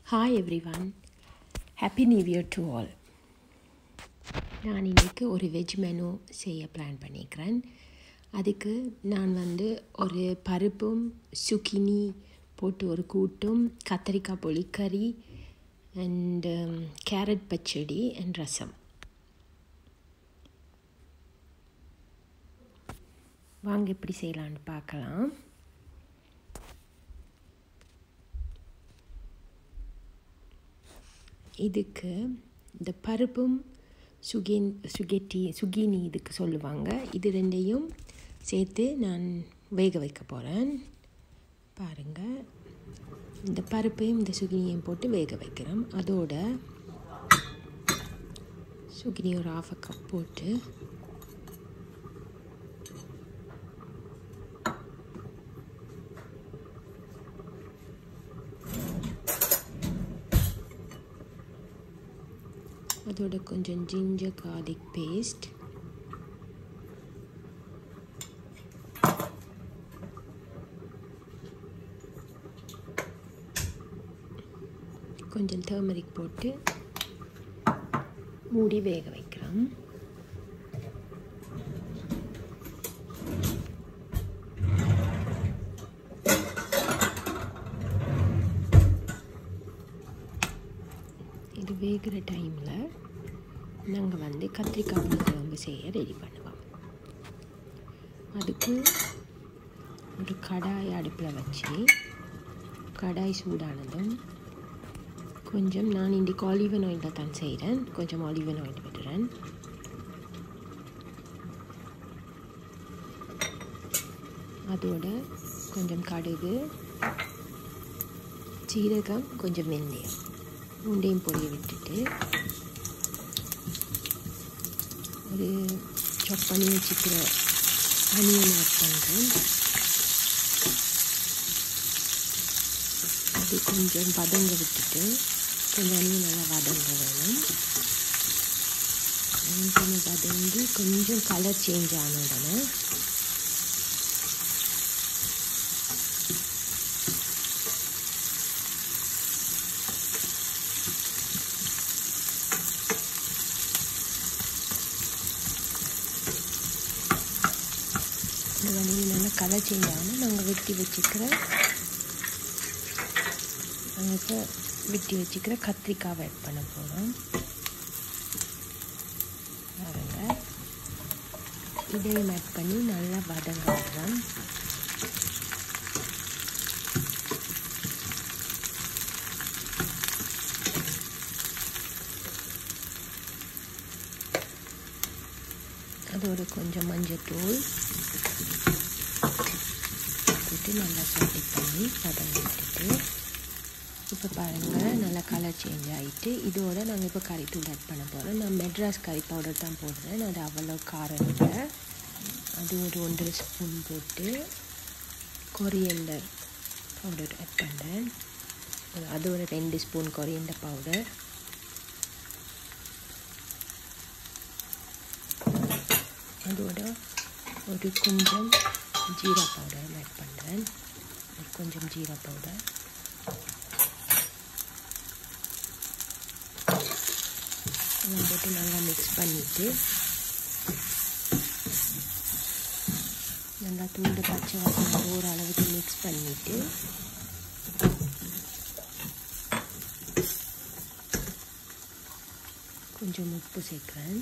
hi everyone happy new year to all நான் இன்றைக்கி ஒரு வெஜ் மெனு செய்ய பிளான் பண்ணியிருக்கிறேன் அதுக்கு நான் வந்து ஒரு பருப்பும் சுக்கினி போட்டு ஒரு கூட்டும் கத்தரிக்காய் பொலிக்கறி அண்டு கேரட் பச்சடி அண்ட் ரசம் வாங்க எப்படி செய்யலான்னு பார்க்கலாம் இதுக்கு இந்த பருப்பும் சுகின் சுகெட்டி சுகினி இதுக்கு சொல்லுவாங்க இது ரெண்டையும் சேர்த்து நான் வேக வைக்க போகிறேன் பாருங்கள் இந்த பருப்பையும் இந்த சுகினியையும் போட்டு வேக வைக்கிறோம் அதோட சுகினி ஒரு ஆஃப் கப் போட்டு அதோட கொஞ்சம் ஜிஞ்சர் கார்லிக் பேஸ்ட் கொஞ்சம் டர்மரிக் போட்டு மூடி வேக வைக்கிறோம் இது வேகிற டைமில் நாங்கள் வந்து கத்திரிக்காய் புளி குழம்பு செய்ய ரெடி பண்ணுவோம் அதுக்கு ஒரு கடாய் அடுப்பில் வச்சு கடாய் சூடானதும் கொஞ்சம் நான் இன்றைக்கு ஆலிவன் ஆயிலில் தான் செய்கிறேன் கொஞ்சம் ஆலிவன் ஆயில் விடுறேன் அதோட கொஞ்சம் கடுகு சீரகம் கொஞ்சம் வெந்தயம் உண்டையும் பொரிய விட்டுட்டு ஒரு சாப் பண்ணி வச்சுக்கிற அனியன் ஆட் பண்ணுறேன் அது கொஞ்சம் வதங்க விட்டுட்டு கொஞ்சம் அனியன் நல்லா வதங்க வேணும் கொஞ்சம் வதங்கி கொஞ்சம் கலர் சேஞ்ச் ஆன உடனே இந்த வண்டியில் நல்லா கலர் சேஞ்ச் ஆகணும் நாங்கள் வெட்டி வச்சுக்கிற நாங்கள் இப்போ வெட்டி வச்சுக்கிற கத்திரிக்காவை ஆட் பண்ண போகிறோம் பாருங்க இதையும் ஆட் பண்ணி நல்லா வதங்க விடுறோம் அதோட கொஞ்சம் மஞ்சத்தூள் போட்டு நல்லா சூட்டி பண்ணி வதங்க விட்டுட்டு இப்போ பாருங்கள் நல்லா கலர் சேஞ்ச் ஆகிட்டு இதோட நாங்கள் இப்போ கறித்தூள் ஆட் பண்ண போகிறோம் நான் மெட்ராஸ் கறி பவுடர் தான் போடுறேன் அது அவ்வளோ காரம் இல்லை அது ஒரு ஒன்றரை ஸ்பூன் போட்டு கொரியண்டர் பவுடர் ஆட் பண்ணுறேன் அது ஒரு ரெண்டு ஸ்பூன் கொரியண்டர் பவுடர் அதோட ஒரு கொஞ்சம் ஜீரா பவுடர் ஆட் பண்ணுறேன் ஒரு கொஞ்சம் ஜீரா பவுடர் இதெல்லாம் போட்டு நல்லா மிக்ஸ் பண்ணிவிட்டு நல்லா தூண்டு பச்சை வாசனை போகிற அளவுக்கு மிக்ஸ் பண்ணிவிட்டு கொஞ்சம் உப்பு சேர்க்குறேன்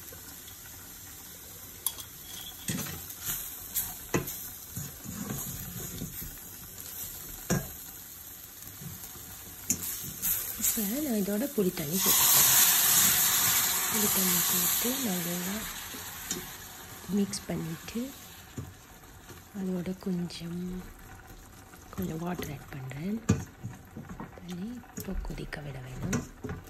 இப்போ நான் இதோட புளி தண்ணி சேர்த்துக்கிறேன் புளி தண்ணி போட்டு நல்லா மிக்ஸ் பண்ணிவிட்டு அதோட கொஞ்சம் கொஞ்சம் வாட்டர் ஆட் பண்ணுறேன் பண்ணி இப்போ கொதிக்க விட வேணும்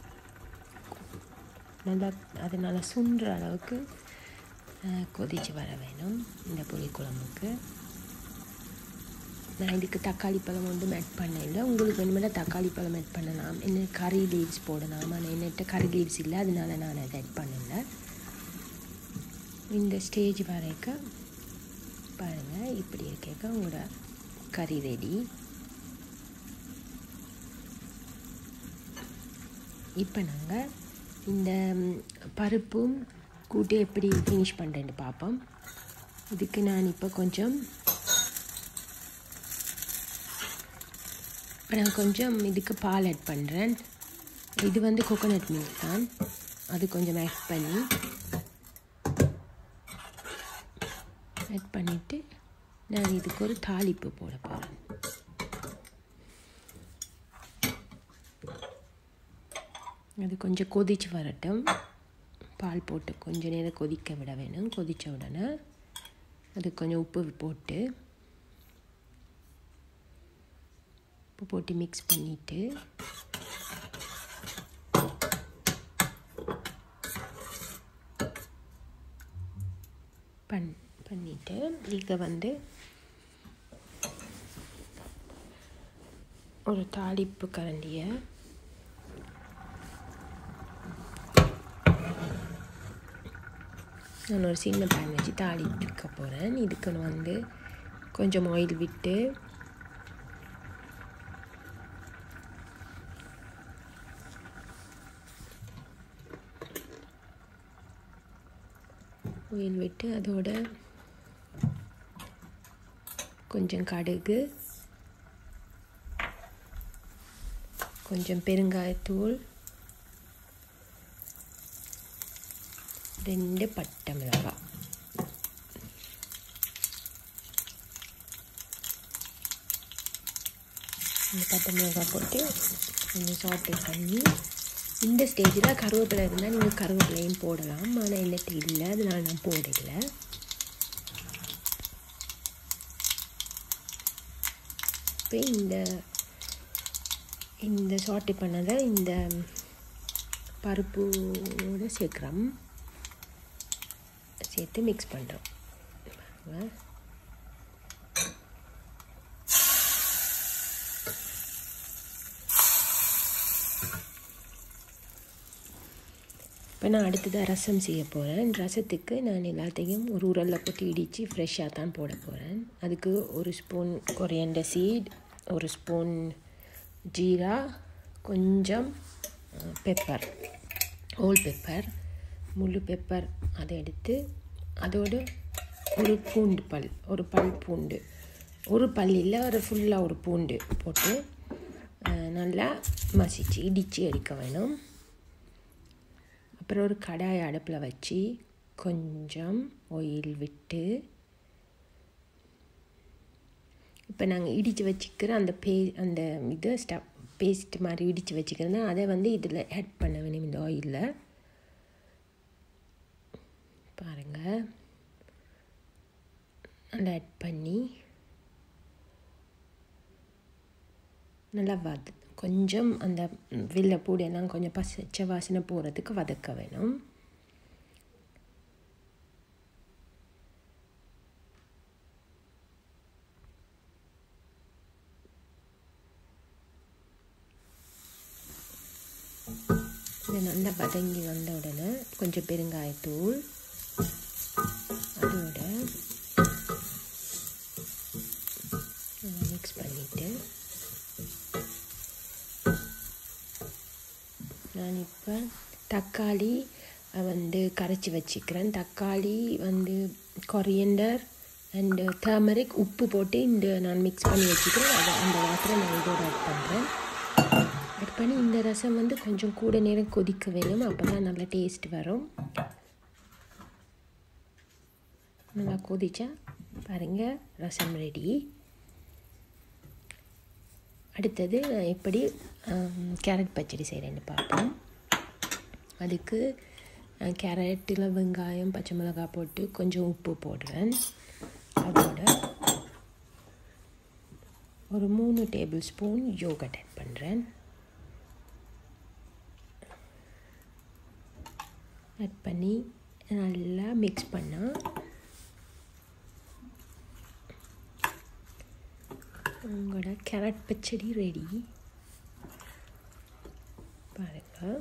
நல்லா அது நல்லா சுண்டுற அளவுக்கு கொதித்து வர வேணும் இந்த புளி குழம்புக்கு நான் இதுக்கு தக்காளி பழம் ஒன்றும் ஆட் பண்ணல உங்களுக்கு வேணுமெல்லாம் தக்காளி பழம் ஆட் பண்ணலாம் என்ன கறி லீவ்ஸ் போடலாம் ஆனால் என்னட்ட கறி லீவ்ஸ் இல்லை அதனால நான் அதை ஆட் பண்ணல இந்த ஸ்டேஜ் வரைக்கும் பாருங்கள் இப்படி இருக்க உங்களோட கறி ரெடி இப்போ நாங்கள் இந்த ம், பருப்பும் கூட்டு எப்படி ஃபினிஷ் பண்ணுறேன்னு பார்ப்போம் இதுக்கு நான் இப்போ கொஞ்சம் இப்போ நான் கொஞ்சம் இதுக்கு பால் ஆட் பண்ணுறேன் இது வந்து கோகோனட் மில்க் தான் அது கொஞ்சம் ஆட் பண்ணி ஆட் பண்ணிவிட்டு நான் இதுக்கு ஒரு தாளிப்பு போட போகிறேன் அது கொஞ்சம் கொதிச்சு வரட்டும் பால் போட்டு கொஞ்ச நேரம் கொதிக்க விட வேணும் கொதித்த உடனே அது கொஞ்சம் உப்பு போட்டு உப்பு போட்டு மிக்ஸ் பண்ணிவிட்டு பண் பண்ணிவிட்டு இதை வந்து ஒரு தாளிப்பு கரண்டியை நான் ஒரு சின்ன பேன் வச்சு தாளிக்க போகிறேன் இதுக்கு நான் வந்து கொஞ்சம் ஆயில் விட்டு ஆயில் விட்டு அதோட கொஞ்சம் கடுகு கொஞ்சம் பெருங்காயத்தூள் ரெண்டு பட்டை மிளகாய் இந்த பட்டை மிளகாய் போட்டு கொஞ்சம் சாட்டை பண்ணி இந்த ஸ்டேஜில் கருவேப்பிலை இருந்தால் நீங்கள் கருவேப்பிலையும் போடலாம் ஆனால் என்கிட்ட இல்லை அதனால நான் போடல இப்போ இந்த இந்த சாட்டை பண்ணதை இந்த பருப்போடு சேர்க்குறோம் சேர்த்து மிக்ஸ் பண்ணுறோம் பாருங்க இப்போ நான் அடுத்ததாக ரசம் செய்ய போகிறேன் ரசத்துக்கு நான் எல்லாத்தையும் ஒரு உரலில் போட்டு இடித்து ஃப்ரெஷ்ஷாக தான் போட போகிறேன் அதுக்கு ஒரு ஸ்பூன் கொரியண்டர் சீட் ஒரு ஸ்பூன் ஜீரா கொஞ்சம் பெப்பர் ஹோல் பெப்பர் முழு பெப்பர் அதை எடுத்து அதோடு ஒரு பூண்டு பல் ஒரு பல் பூண்டு ஒரு பல் இல்லை ஒரு ஃபுல்லாக ஒரு பூண்டு போட்டு அஹ், நல்லா மசிச்சு இடித்து எடுக்க வேணும் அப்புறம் ஒரு கடாய் அடுப்பில் வச்சு கொஞ்சம் ஆயில் விட்டு இப்போ நாங்கள் இடித்து வச்சுக்கிற அந்த பே அந்த இது ஸ்டப் பேஸ்ட் மாதிரி இடித்து வச்சுக்கிறேன்னா அதை வந்து இதில் ஆட் பண்ண வேணும் இந்த ஆயிலில் பாருங்கள் நல்லா ஆட் பண்ணி நல்லா வது கொஞ்சம் அந்த வெள்ளை பூடையெல்லாம் கொஞ்சம் பச்சை வாசனை போகிறதுக்கு வதக்க வேணும் இது நல்லா வதங்கி வந்த உடனே கொஞ்சம் பெருங்காயத்தூள் அதோட மிக்ஸ் பண்ணிவிட்டு நான் இப்போ தக்காளி அஹ், வந்து கரைச்சி வச்சுக்கிறேன் தக்காளி வந்து கொரியண்டர் அண்டு டர்மரிக் உப்பு போட்டு இந்த நான் மிக்ஸ் பண்ணி வச்சுக்கிறேன் அதை அந்த வாட்டரை நான் இதோட ஆட் பண்ணுறேன் ஆட் பண்ணி இந்த ரசம் வந்து கொஞ்சம் கூட நேரம் கொதிக்க வேணும் அப்போ தான் நல்லா டேஸ்ட் வரும் நல்லா கொதிச்சா பாருங்கள் ரசம் ரெடி அடுத்தது நான் எப்படி ஆம், கேரட் பச்சடி செய்கிறேன்னு பார்ப்போம் அதுக்கு நான் கேரட்டில் வெங்காயம் பச்சை மிளகாய் போட்டு கொஞ்சம் உப்பு போடுறேன் அதோட ஒரு மூணு டேபிள் ஸ்பூன் யோகட் ஆட் பண்ணுறேன் ஆட் பண்ணி நல்லா மிக்ஸ் பண்ணால் உங்களோட கேரட் பச்சடி ரெடி பாருங்க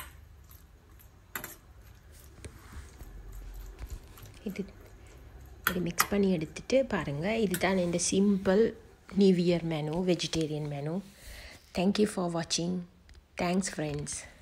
இது இப்படி மிக்ஸ் பண்ணி எடுத்துட்டு பாருங்கள் இதுதான் இந்த simple new year menu vegetarian menu thank you for வாட்சிங் தேங்க்ஸ் ஃப்ரெண்ட்ஸ்